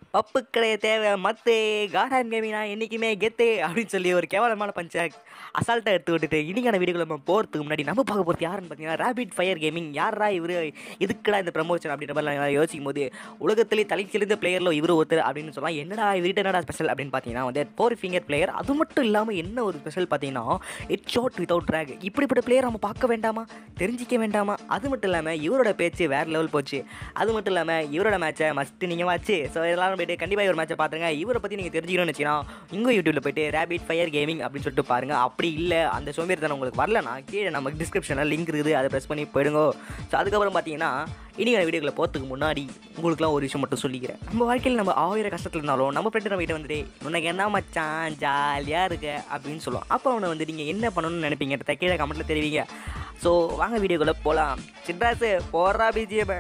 பப்பு கடைய தேவை மத்து கார்டன் கேமினா என்றைக்குமே கெத்து அப்படின்னு சொல்லி ஒரு கேவலமான பஞ்ச அசால்ட்டாக எடுத்து விட்டுட்டு இன்னைக்கான வீடியோவில் நம்ம போகிறதுக்கு முன்னாடி நம்ம பார்க்க போகிறது யாருன்னு பார்த்தீங்கன்னா ரேபிட் ஃபயர் கேமிங் யாரா இவர் இதுக்குடா இந்த ப்ரமோஷன் அப்படின்ற மாதிரி நான் யோசிக்கும் போது உலகத்திலே தலைச்சிறந்த பிளேயரில் இவர் ஒருத்தர் அப்படின்னு சொல்லலாம் என்னடா இவர்கிட்ட என்னடா ஸ்பெஷல் அப்படின்னு பார்த்தீங்கன்னா வந்து ஃபோர் ஃபிங்கர் பிளேயர் அது மட்டும் இல்லாமல் என்ன ஒரு ஸ்பெஷல் பார்த்தீங்கன்னா இட் ஷாட் வித்தவுட் ட்ராக் இப்படிப்பட்ட பிளேயர் நம்ம பார்க்க வேண்டாமா தெரிஞ்சிக்க வேண்டாமா அது மட்டும் இல்லாமல் இவரோட பேச்சு வேறு லெவல் போச்சு அது மட்டும் இல்லாமல் இவரோட மேட்சை மஸ்ட்டு நீங்கள் வாச்சு ஸோ எல்லாரும் போயிட்டு கண்டிப்பாக ஒரு மேட்சை பார்த்துங்க இவரை பற்றி நீங்கள் தெரிஞ்சுக்கணும்னு வச்சுன்னா உங்கள் யூடியூப்பில் போயிட்டு ரேபிட் ஃபயர் கேமிங் அப்படின்னு சொல்லிட்டு பாருங்கள் அப்படி இல்லை அந்த சோம்பேறித்தனம் உங்களுக்கு வரலனா கீழே நமக்கு டிஸ்கிரிப்ஷனில் லிங்க் இருக்குது அதை ப்ரெஸ் பண்ணி போயிடுங்க ஸோ அதுக்கப்புறம் பார்த்தீங்கன்னா இனிக்கான வீடியோக்களை போகிறதுக்கு முன்னாடி உங்களுக்குலாம் ஒரு விஷயம் மட்டும் சொல்லிக்கிறேன் நம்ம வாழ்க்கையில் நம்ம ஆயிரம் கஷ்டத்தில் இருந்தாலும் நம்ம ஃப்ரெண்டு நம்ம கிட்ட வந்துட்டு உனக்கு என்ன மச்சான் ஜாலியாக இருக்க அப்படின்னு சொல்லுவோம் அப்போ அவனை வந்து நீங்கள் என்ன பண்ணணும்னு நினைப்பீங்க கீழே கமெண்ட்டில் தெரிவிங்க ஸோ வாங்க வீடியோக்குள்ளே போகலாம் சிட்ராஸு போடுறா பிஜிஎம்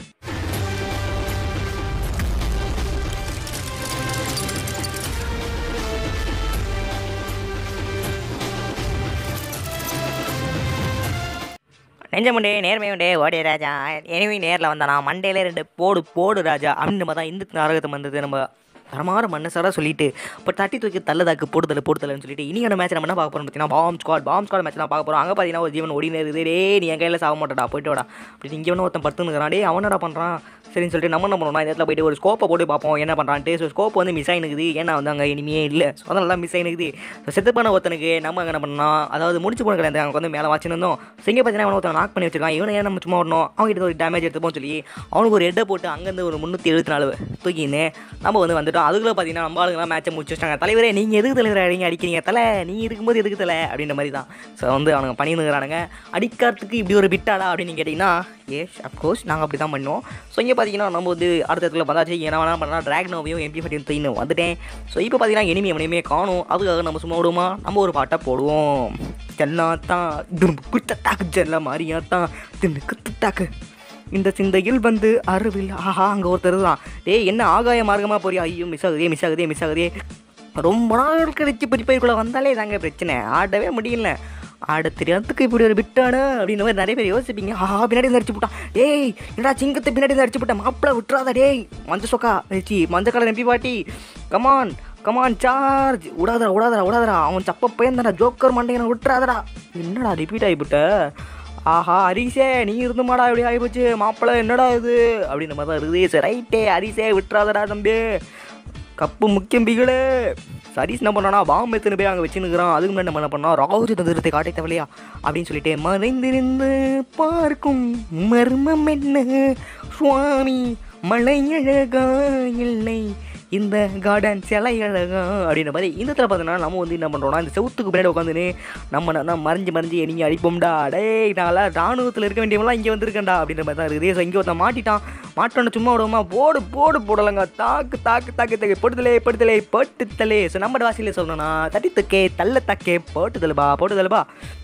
நெஞ்சமுண்டே நேர்மை உண்டே ஓடே ராஜா எனிமே நேரில் வந்தானா மண்டேல ரெண்டு போடு போடு ராஜா அப்படின்னு பார்த்தா இந்த நாடகத்தை வந்தது நம்ம தரமான மனசார சொல்லிட்டு இப்போ தட்டி தூக்கி தள்ளதாக்கு போடுதல் போடுதல்னு சொல்லிட்டு இனியான மேட்ச் நம்ம என்ன பார்க்க போகிறோம் பார்த்தீங்கன்னா bomb squad bomb squad match தான் பார்க்க போகிறோம் அங்கே பார்த்தீங்கன்னா ஒரு ஜீவன் ஓடினே இருக்குது டே நீ என் கையில் சாக மாட்டடா போயிட்டு வாடா அப்படி இங்கே ஒன்று ஒருத்தன் படுத்துனுக்கிறான் டே அவனடா பண்ணுறான் சரின்னு சொல்லிட்டு நம்ம என்ன பண்ணணும் இந்த இடத்துல போயிட்டு ஒரு ஸ்கோப்பை போட்டு பார்ப்போம் என்ன பண்ணுறான்ட்டு ஸோ ஸ்கோப் வந்து மிஸ் ஆகினுக்குது ஏன்னா வந்து அங்கே இனிமே இல்லை ஸோ அதனால மிஸ் ஆகினுக்குது ஸோ செத்து பண்ண ஒருத்தனுக்கு நம்ம அங்கே என்ன பண்ணோம் அதாவது முடிச்சு போன கிடையாது அங்கே வந்து மேலே வச்சுருந்தோம் ஸோ இங்கே பார்த்தீங்கன்னா அவனை ஒருத்தன் நாக் பண்ணி வச்சிருக்கான் இவனை ஏன் நம்ம சும்மா வரணும் அவங்ககிட்ட ஒரு டேமேஜ் எடுத்துப்போம் சொல்லி அவனுக்கு ஒரு ஹெட்டை போட்டு அங்கேருந்து ஒரு முந்நூற்றி எழுபத்தி நாலு தூக்கின்னு நம்ம வந்து வந்துட்டோம் அதுக்குள்ளே பார்த்தீங்கன்னா நம்ம ஆளுங்களாம் மேட்சை முடிச்சு வச்சிட்டாங்க தலைவரே நீங்கள் எதுக்கு தலைவர் அடிங்க அடிக்கிறீங்க தலை நீ இருக்கும்போது எதுக்கு தலை அப்படின்ற மாதிரி தான் ஸோ வந்து அவனுங்க பண்ணினுங்கிறானுங்க அடிக்கிறதுக்கு இப்படி ஒரு பிட்டாடா அப்படின்னு கேட்டிங்கன்னா எஸ் அப்கோர்ஸ் நாங்கள் அப்படி தான் பண்ணோம் ஸோ இங்கே பார்த்தீங்கன்னா நம்ம வந்து அடுத்த இடத்துல பார்த்தாச்சு என்ன வேணால் பண்ணலாம் ட்ராக்னோவையும் எம்பி ஃபட்டியும் தூயின்னு வந்துட்டேன் ஸோ இப்போ பார்த்தீங்கன்னா எனிமி எவனையுமே காணும் அதுக்காக நம்ம சும்மா விடுவோமா நம்ம ஒரு பாட்டை போடுவோம் ஜல்லாத்தான் திரும்ப குத்த தாக்கு ஜல்ல மாதிரியா தான் தின்னு குத்து தாக்கு இந்த சிந்தையில் வந்து அருவில் ஆஹா அங்கே ஒருத்தர் தான் டேய் என்ன ஆகாய மார்க்கமாக போறியா ஐயோ மிஸ் ஆகுதே மிஸ் ஆகுதே மிஸ் ஆகுதே ரொம்ப நாள் கழிச்சு பெரிய பயிருக்குள்ளே வந்தாலே தாங்க பிரச்சனை ஆடவே முடியல ஆட தெரியாததுக்கு இப்படி ஒரு பிட்டானு அப்படின்ற மாதிரி நிறைய பேர் யோசிப்பீங்க ஆஹா பின்னாடி இருந்து அடிச்சு போட்டான் டேய் என்னடா சிங்கத்தை பின்னாடி இருந்து அடிச்சு போட்டான் மாப்பிள்ள விட்டுறாத டேய் மஞ்ச சொக்கா சி மஞ்ச கலர் எம்பி பாட்டி கமான் கமான் சார்ஜ் விடாதடா விடாதடா விடாதடா அவன் சப்ப பையன் தானே ஜோக்கர் மண்டையனை விட்டுறாதடா என்னடா ரிப்பீட் ஆகிவிட்ட ஆஹா ஹரிசே நீ இருந்துமாடா இப்படி ஆகிப்போச்சு மாப்பிள்ளை என்னடா இது அப்படின்ற மாதிரி தான் இருக்குது சரி ரைட்டே ஹரிசே விட்டுறாதடா தம்பி கப்பு முக்கியம் பிகளே சரீஸ் என்ன பண்ணானா பாம்பு எத்தனை போய் அங்கே வச்சுன்னுக்குறான் அதுக்கு முன்னாடி நம்ம என்ன பண்ணோம் ராஜ தந்திரத்தை காட்டை தேவையா அப்படின்னு சொல்லிட்டு மறைந்திருந்து பார்க்கும் மர்மம் என்ன சுவாமி மலையழகா இல்லை இந்த கார்டன் சிலை அழகா அப்படின்ற மாதிரி இந்த இடத்துல பார்த்தோன்னா நம்ம வந்து என்ன பண்ணுறோம்னா இந்த செவுத்துக்கு பின்னாடி உட்காந்துன்னு நம்ம நான் மறைஞ்சு மறைஞ்சு நீங்கள் அடிப்போம்டா டேய் நான்லாம் ராணுவத்தில் இருக்க வேண்டியவங்களாம் இங்கே வந்திருக்கேன்டா அப்படின்ற மாதிரி தான் இருக்குது ஸோ இங்கே ஒருத்தன் மாட்டிட்டான் மாட்டோன்னு சும்மா விடுவோமா போடு போடு போடலங்க தாக்கு தாக்கு தாக்கு தாக்கு படுதலே படுதலே பட்டுத்தலே ஸோ நம்ம வாசியில் சொல்லணும்னா தட்டி தக்கே தள்ள தக்கே போட்டுதலுபா போட்டுதலுபா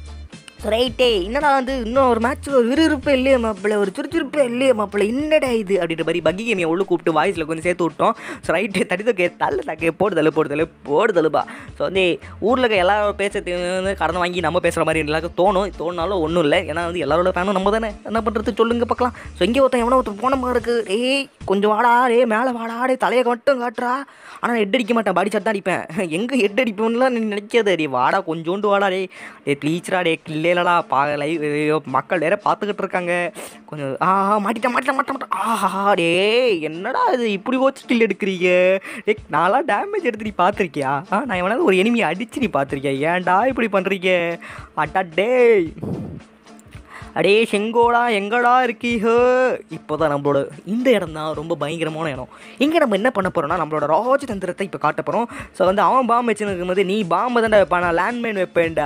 ரைட்டே என்னடா வந்து இன்னும் ஒரு மேட்ச்சில் ஒரு விறுவிறுப்பே இல்லையே மாப்பிள்ள ஒரு சுறுசுறுப்பே இல்லையே மாப்பிள்ள என்னடா இது அப்படின்ற மாதிரி பக்கி கேமியை உள்ள கூப்பிட்டு வாய்ஸில் கொஞ்சம் சேர்த்து விட்டோம் ஸோ ரைட்டு தடி தக்கே தள்ள தக்கே போடுதல் போடுதல் போடுதலுப்பா ஸோ வந்து ஊரில் இருக்க எல்லாரும் பேசுறது வந்து கடன் வாங்கி நம்ம பேசுகிற மாதிரி எல்லாருக்கும் தோணும் தோணுனாலும் ஒன்றும் இல்லை ஏன்னா வந்து எல்லாரோட ஃபேனும் நம்ம தானே என்ன பண்ணுறது சொல்லுங்க பார்க்கலாம் ஸோ இங்கே ஒருத்தன் எவனோ ஒருத்தன் போன மாதிரி இருக்குது ஏய் கொஞ்சம் வாடா டே மேலே வாடா டே தலையை மட்டும் காட்டுறா ஆனால் ஹெட் அடிக்க மாட்டேன் பாடி சட்டை அடிப்பேன் எங்கே ஹெட் அடிப்போம்லாம் நீ நினைக்காத டே வாடா கொஞ்சோண்டு வாடா டே டே ப்ளீச்ரா டே இல்லைலடா பா லைவ் மக்கள் வேற பார்த்துக்கிட்டு இருக்காங்க கொஞ்சம் ஆஹா மாட்டிட்டேன் மாட்டிட்டேன் மாட்ட மாட்டேன் ஆஹா டே என்னடா இது இப்படி வச்சு கில் எடுக்கிறீங்க டே நான்லாம் டேமேஜ் எடுத்து நீ பார்த்துருக்கியா ஆ நான் எவனாவது ஒரு எனிமியை அடிச்சு நீ பார்த்துருக்கியா ஏன்டா இப்படி பண்ணுறீங்க அட்டா டேய் அடே செங்கோடா எங்கடா இருக்கீங்க இப்போ தான் நம்மளோட இந்த இடம் தான் ரொம்ப பயங்கரமான இடம் இங்கே நம்ம என்ன பண்ண போகிறோம்னா நம்மளோட ராஜதந்திரத்தை இப்போ காட்ட போகிறோம் ஸோ வந்து அவன் பாம்பு வச்சுன்னு இருக்கும்போது நீ பாம்பு தான்டா வைப்பான் நான் லேண்ட்மைன் வைப்பேன்டா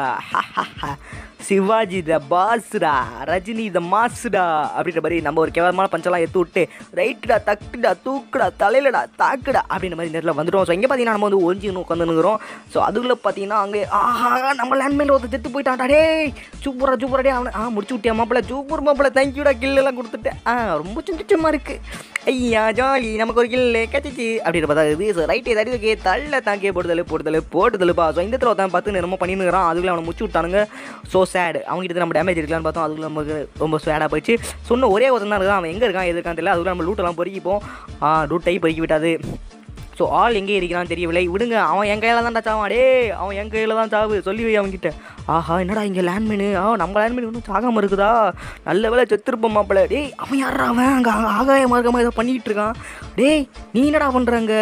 சிவாஜி த பாஸ்டா ரஜினி த மாஸ்டா அப்படின்ற மாதிரி நம்ம ஒரு கேவலமான பஞ்செல்லாம் எடுத்து விட்டு ரைட்டுடா தக்குடா தூக்குடா தலையிலடா தாக்குடா அப்படின்ற மாதிரி நேரத்தில் வந்துடும் ஸோ இங்கே பார்த்தீங்கன்னா நம்ம வந்து ஒஞ்சி உட்காந்துருக்கிறோம் ஸோ அதுக்குள்ளே பார்த்தீங்கன்னா அங்கே ஆஹா நம்ம லேண்ட்மைன் ஒருத்தர் செத்து போயிட்டான்டா டேய் சூப்பரா சூப்பரா டே அவனை ஆ முடிச்சு விட்டியா மாப்பிள்ள சூப்பர் மாப்பிள்ள தேங்க்யூடா கில்லெல்லாம் கொடுத்துட்டேன் ஆ ரொம்ப சுச்சுமா இருக்குது ஐயா ஜாலி நமக்கு ஒரு கில்லு கச்சிச்சு அப்படின்ற பார்த்தா இது ஸோ ரைட்டு தடி ஓகே தள்ள தாக்கே போடுதல் போடுதல் போடுதலுப்பா ஸோ இந்த இடத்துல ஒருத்தன் பார்த்து நேரமாக பண்ணினுங்கிறான் அதுக்குள்ள அவனை முச்சு விட்டானுங்க ஸோ சேடு அவங்ககிட்ட நம்ம டேமேஜ் இருக்கலாம்னு பார்த்தோம் அதுக்குள்ள நமக்கு ரொம்ப சேடாக போயிடுச்சு சொன்ன ஒரே ஒருத்தன் தான் இருக்கான் அவன் எங்கே இருக்கான் எது இருக்கான் தெரியல அதுக்குள்ள நம்ம லூட்டெல்லாம் பொறுக்கிப்போம் ஆ லூட்டை பொறுக்கி விட்டாது ஸோ ஆள் எங்கே இருக்கிறான்னு தெரியவில்லை விடுங்க அவன் என் கையில் தான்டா சாவான் டேய் அவன் என் கையில் தான் சாவு சொல்லி வை அவன்கிட்ட ஆஹா என்னடா இங்கே லேண்ட்மேனு ஆ நம்ம லேண்ட்மேன் ஒன்றும் சாகாமல் இருக்குதா நல்ல வேலை செத்துருப்போம் மாப்பிள்ள டேய் அவன் யாரா அவன் அங்கே ஆகாய மார்க்கமாக ஏதோ பண்ணிக்கிட்டு இருக்கான் டேய் நீ என்னடா பண்ணுறாங்க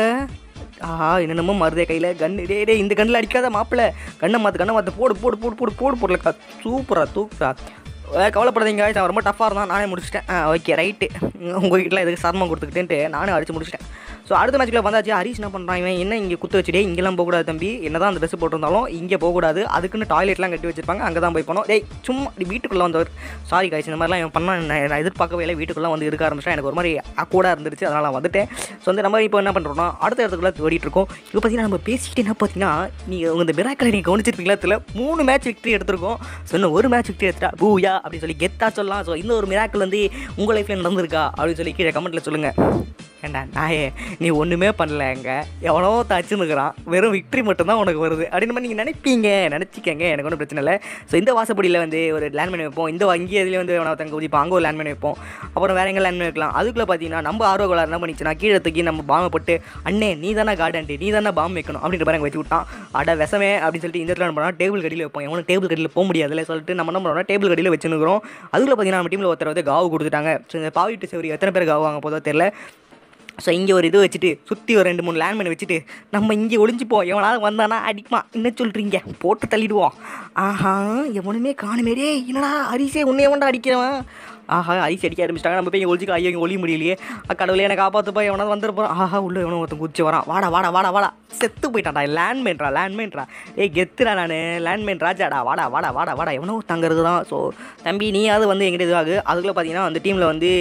ஆஹா என்னென்னமோ மருதே கையில் கன்று டே டே இந்த கண்ணில் அடிக்காத மாப்பிள்ள கண்ணை மாற்று கண்ணை மாற்று போடு போடு போடு போடு போடு போடலக்கா சூப்பரா தூக்குறா அஹ் கவலைப்படாதீங்க guys, அவன் ரொம்ப டஃப்பாக இருந்தான் நானே முடிச்சிட்டேன் ஆ ஓகே ரைட்டு உங்கள் வீட்டில் எதுக்கு சர்மம் கொடுத்துக்கிட்டேன்ட்டு நானும் அடிச்சு முடிச்சிட்டேன் ஸோ அடுத்த மேட்ச்சில் வந்தாச்சு ஹரிஷ் என்ன பண்ணுறான் இவன் என்ன இங்கே குத்து வச்சுட்டே இங்கெல்லாம் போகக்கூடாது தம்பி என்ன தான் அந்த ட்ரெஸ் போட்டிருந்தாலும் இங்கே போகக்கூடாது அதுக்குன்னு டாய்லெட்லாம் கட்டி வச்சிருப்பாங்க அங்கே தான் போய் போனோம் டேய் சும்மா இப்படி வீட்டுக்குள்ளே வந்தவர் சாரி காய்ச்சி இந்த மாதிரிலாம் இவன் பண்ணால் நான் நான் எதிர்பார்க்கவே இல்லை வீட்டுக்குள்ளே வந்து இருக்க ஆரம்பிச்சா எனக்கு ஒரு மாதிரி அக்கூடாக இருந்துருச்சு அதனால் நான் வந்துட்டேன் ஸோ வந்து நம்ம இப்போ என்ன பண்ணுறோம்னா அடுத்த இடத்துக்குள்ள ஓடிட்டு இருக்கோம் இப்போ பார்த்தீங்கன்னா நம்ம பேசிக்கிட்டு என்ன பார்த்தீங்கன்னா நீங்கள் உங்கள் இந்த மிராக்களை நீங்கள் கவனிச்சிருப்பீங்களா தெரியல மூணு மேட்ச் விக்டரி எடுத்திருக்கோம் ஸோ இன்னும் ஒரு மேட்ச் விக்டரி எடுத்துட்டா பூயா அப்படின்னு சொல்லி கெத்தா சொல்லலாம் ஸோ இந்த ஒரு மிராக்கள் வந்து உங்கள் லைஃப்பில் நடந்திருக்கா அப்படின்னு சொல்லி கீழே கமெண்ட்டில் சொல்லுங்கள் ஏண்டா நாயே நீ ஒன்றுமே பண்ணல எங்க எவனோ தச்சுன்னுக்குறான் வெறும் விக்ட்ரி மட்டும்தான் உனக்கு வருது அப்படின்னு மாதிரி நீங்கள் நினைப்பீங்க நினச்சிக்கங்க எனக்கு ஒன்றும் பிரச்சனை இல்லை ஸோ இந்த வாசப்படியில் வந்து ஒரு லேண்ட்மேன் வைப்போம் இந்த வங்கி இதுலேயே வந்து அவனை தங்க குதிப்போம் அங்கே ஒரு லேண்ட்மேன் வைப்போம் அப்புறம் வேற எங்கே லேண்ட்மேன் வைக்கலாம் அதுக்குள்ளே பார்த்தீங்கன்னா நம்ம ஆர்வகோளாறு என்ன பண்ணிச்சுன்னா கீழே தூக்கி நம்ம பாம்பை போட்டு அண்ணே நீ தானே கார்டன்ட்டு நீ தானே பாம்பு வைக்கணும் அப்படின்ற மாதிரி அங்கே வச்சு விட்டான் அட விஷமே அப்படின்னு சொல்லிட்டு இந்த இடத்துல என்ன பண்ணால் டேபிள் கடியில் வைப்போம் எவனும் டேபிள் கடியில் போக முடியாதுல்ல சொல்லிட்டு நம்ம என்ன பண்ணுறோம் டேபிள் கடியில் வச்சுருக்கிறோம் அதுக்குள்ள பார்த்தீங்கன்னா நம்ம டீமில் ஒருத்தர் வந்து காவு கொடுத்துட்டாங்க ஸோ இந்த பாவிட்டு செவரி எத்தனை பேர் காவு வாங்க போதோ தெரியல ஸோ இங்கே ஒரு இது வச்சுட்டு சுற்றி ஒரு ரெண்டு மூணு லேண்ட்மேன் வச்சுட்டு நம்ம இங்கே ஒளிஞ்சுப்போம் எவனாவது வந்தானா அடிப்பான் என்ன சொல்கிறீங்க போட்டு தள்ளிடுவோம் ஆஹா எவனுமே காணுமேடே என்னடா அரிசே உன்னை எவன்டா அடிக்கிறவன் ஆஹா ஐஸ் அடிக்க ஆரம்பிச்சிட்டாங்க நம்ம போய் இங்கே ஒழிச்சிக்க ஐயோ இங்கே ஒளி முடியலையே அஹ் கடவுளே எனக்கு காப்பாற்றுப்பா எவனாவது வந்துருப்போம் ஆஹா உள்ள எவனோ ஒருத்தன் குச்சி வரான் வாடா வாடா வாடா வாடா செத்து போயிட்டான்டா லேண்ட்மேன்ரா லேண்ட்மேன்ரா ஏய் கெத்துடா நான் லேண்ட்மேன் ராஜாடா வாடா வாடா வாடா வாடா எவனோ தங்கிறது தான் ஸோ தம்பி நீயாவது வந்து எங்கிட்ட இதுவாகு அதுக்குள்ளே பார்த்தீங்கன்னா அந்த டீமில் வந்து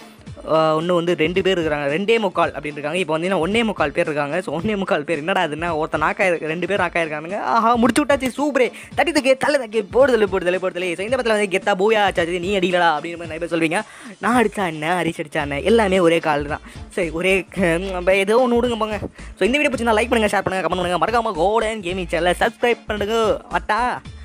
இன்னும் வந்து ரெண்டு பேர் இருக்கிறாங்க ரெண்டே முக்கால் அப்படின்னு இருக்காங்க இப்போ வந்து ஒன்னே முக்கால் பேர் இருக்காங்க ஸோ ஒன்னே முக்கால் பேர் என்னடா அதுன்னா ஒருத்தன் நாக்கா இருக்கு ரெண்டு பேர் நாக்கா இருக்கானுங்க ஆஹா முடிச்சு விட்டாச்சு சூப்பரே தட்டி தூக்கி தலை தக்கி போடுதல் போடுதல் போடுதல் ஸோ இந்த படத்தில் வந்து கெத்தா போயா ஆச்சாச்சு நீ அடிக்கலடா அப்படின்னு மாதிரி நிறைய பேர் சொல்வீங்க நான் அடிச்சா என்ன ஹரிஷ் அடிச்சா என்ன எல்லாமே ஒரே கால் தான் சரி ஒரே நம்ம ஏதோ ஒன்று விடுங்க போங்க ஸோ இந்த வீடியோ பிடிச்சிருந்தா லைக் பண்ணுங்கள் ஷேர் பண்ணுங்கள் கமெண்ட் பண்ணுங்கள் மறக்காம கோடன் கேமிங் சேனலை சப்ஸ்கிரைப் பண்ணுங்க அட்டா